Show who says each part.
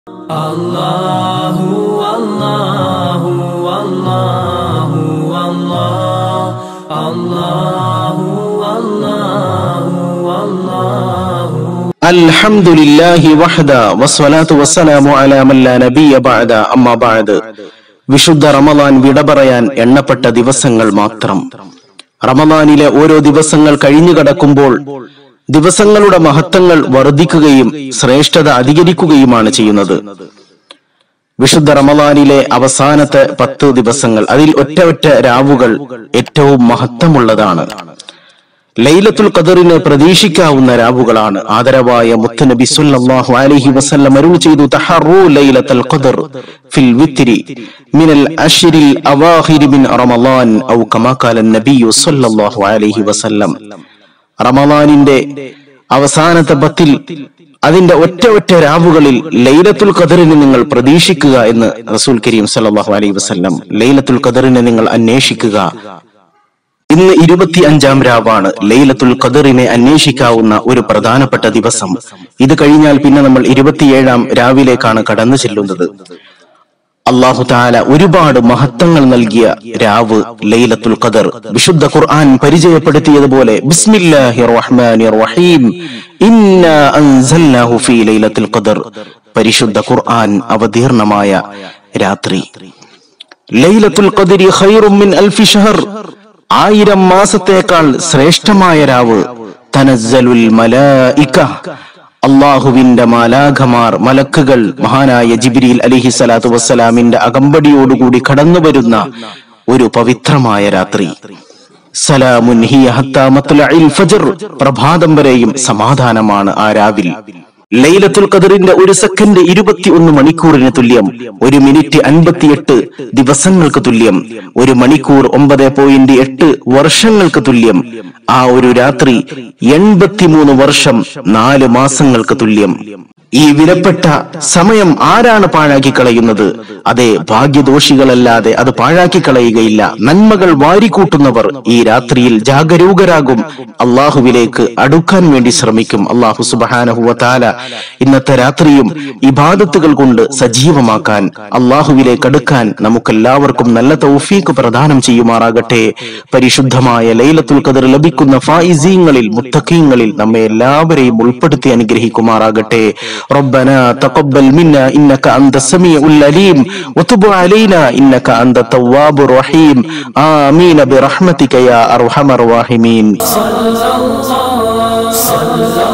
Speaker 1: അല്ലാഹു അല്ലാഹു അല്ലാഹു അല്ലാഹ് അല്ലാഹു അല്ലാഹു അല്ലാഹു
Speaker 2: الحمد لله وحده والصلاة والسلام على من لا نبي بعد أما بعد വിശുദ്ധ റമദാൻ വിട പറയാൻ എണ്ണപ്പെട്ട ദിവസങ്ങൾ മാത്രം റമദാനിലെ ഓരോ ദിവസങ്ങൾ കഴിഞ്ഞു കടക്കുമ്പോൾ ദിവസങ്ങളുടെ മഹത്വങ്ങൾ വർദ്ധിക്കുകയും ശ്രേഷ്ഠത അധികരിക്കുകയുമാണ് ചെയ്യുന്നത് വിശുദ്ധ റമദാനിലെ അവസാനത്തെ പത്ത് ദിവസങ്ങൾ അതിൽ ഒറ്റ ഒറ്റ രാവുകൾ ഏറ്റവും മഹത്വമുള്ളതാണ് ലൈലത്തുൽ ഖദറിനെ പ്രതീക്ഷിക്കാവുന്ന രാവുകളാണ് ആദരവായ മുത്തനബി സല്ലല്ലാഹു അലൈഹി വസല്ലം അരുൾ ചെയ്തു തഹറു ലൈലത്തുൽ ഖദർ ഫിൽ വിത്രി മിനൽ അശ്രിൽ അവാഖിരി മിൻ റമളാൻ ഔ കമാ ഖാല നബി സല്ലല്ലാഹു അലൈഹി വസല്ലം റമളാനിന്റെ അവസാനത്തെ പത്തിൽ അതിന്റെ ഒറ്റ ഒറ്റ രാവുകളിൽ ലൈലത്തുൽ ഖദറിനെ നിങ്ങൾ പ്രതീക്ഷിക്കുക എന്ന് റസൂൽ കരീം സല്ലല്ലാഹു അലൈഹി വസല്ലം ലൈലത്തുൽ ഖദറിനെ നിങ്ങൾ അന്വേഷിക്കുക ഇന്ന് ഇരുപത്തി അഞ്ചാം രാവാണ് ലൈലത്തുൽ ഖദറിനെ അന്വേഷിക്കാവുന്ന ഒരു പ്രധാനപ്പെട്ട ദിവസം ഇത് കഴിഞ്ഞാൽ പിന്നെ നമ്മൾ ഇരുപത്തിയേഴാം രാവിലേക്കാണ് കടന്നു ചെല്ലുന്നത് അള്ളാഹു താല ഒരുപാട് മഹത്വങ്ങൾ നൽകിയ രാവ് ലൈലത്തുൽ ഖദർ വിശുദ്ധ ഖുർആൻ പരിചയപ്പെടുത്തിയതുപോലെ ബിസ്മില്ലാഹി റഹ്മാനി റഹീം ഇന്നാ അൻസൽനാഹു ഫീ ലൈലത്തുൽ ഖദർ പരിശുദ്ധ ഖുർആൻ അവതീർണമായ രാത്രി ലൈലത്തുൽ ഖദരി ഖൈറും മിൻ അൽഫി ഷഹർ ആയിരം മാസത്തേക്കാൾ ശ്രേഷ്ഠമായ രാവ് തനസ്സലുൽ മലായിക അള്ളാഹുവിന്റെ മാലാഖമാർ മലക്കുകൾ മഹാനായ ജിബ്രീൽ അലിഹി സ്വലാത്തു വസ്സലാമിന്റെ അകമ്പടിയോടുകൂടി കടന്നു വരുന്ന ഒരു പവിത്രമായ രാത്രി സലാമുൻ ഹിയ ഹത്താ മത്ലഇൽ ഫജ്ർ പ്രഭാതം വരെയും സമാധാനമാണ് ആ രാവിൽ ലൈലത്തുൽ ഖദറിന്റെ ഒരു സെക്കൻഡ് ഇരുപത്തി ഒന്ന് മണിക്കൂറിന് തുല്യം ഒരു മിനിറ്റ് അൻപത്തിയെട്ട് ദിവസങ്ങൾക്ക് തുല്യം ഒരു മണിക്കൂർ ഒമ്പത് പോയിന്റ് എട്ട് വർഷങ്ങൾക്ക് തുല്യം ആ ഒരു രാത്രി എൺപത്തിമൂന്ന് വർഷം നാല് മാസങ്ങൾക്ക് തുല്യം ഈ വിലപ്പെട്ട സമയം ആരാണ് പാഴാക്കി കളയുന്നത് അതെ ഭാഗ്യദോഷികളല്ലാതെ അത് പാഴാക്കി കളയുകയില്ല നന്മകൾ വാരിക്കൂട്ടുന്നവർ ഈ രാത്രിയിൽ ജാഗരൂകരാകും അള്ളാഹുവിലേക്ക് അടുക്കാൻ വേണ്ടി ശ്രമിക്കും അള്ളാഹു സുബാനഹുവത്താല ഇന്നത്തെ രാത്രിയും ഇബാദത്തുകൾ കൊണ്ട് സജീവമാക്കാൻ അള്ളാഹുവിലേക്ക് അടുക്കാൻ നമുക്കെല്ലാവർക്കും നല്ല തൗഫീക്ക് പ്രദാനം ചെയ്യുമാറാകട്ടെ പരിശുദ്ധമായ ലൈലത്തുൽ ഖദർ ലഭിക്കുന്ന ഫായിസീങ്ങളിൽ മുത്തഖീങ്ങളിൽ നമ്മെ എല്ലാവരെയും ഉൾപ്പെടുത്തി അനുഗ്രഹിക്കുമാറാകട്ടെ ربنا تقبل منا انك انت السميع العليم وتب علينا انك انت التواب الرحيم امين برحمتك يا ارحم الراحمين
Speaker 1: صلى الله صلى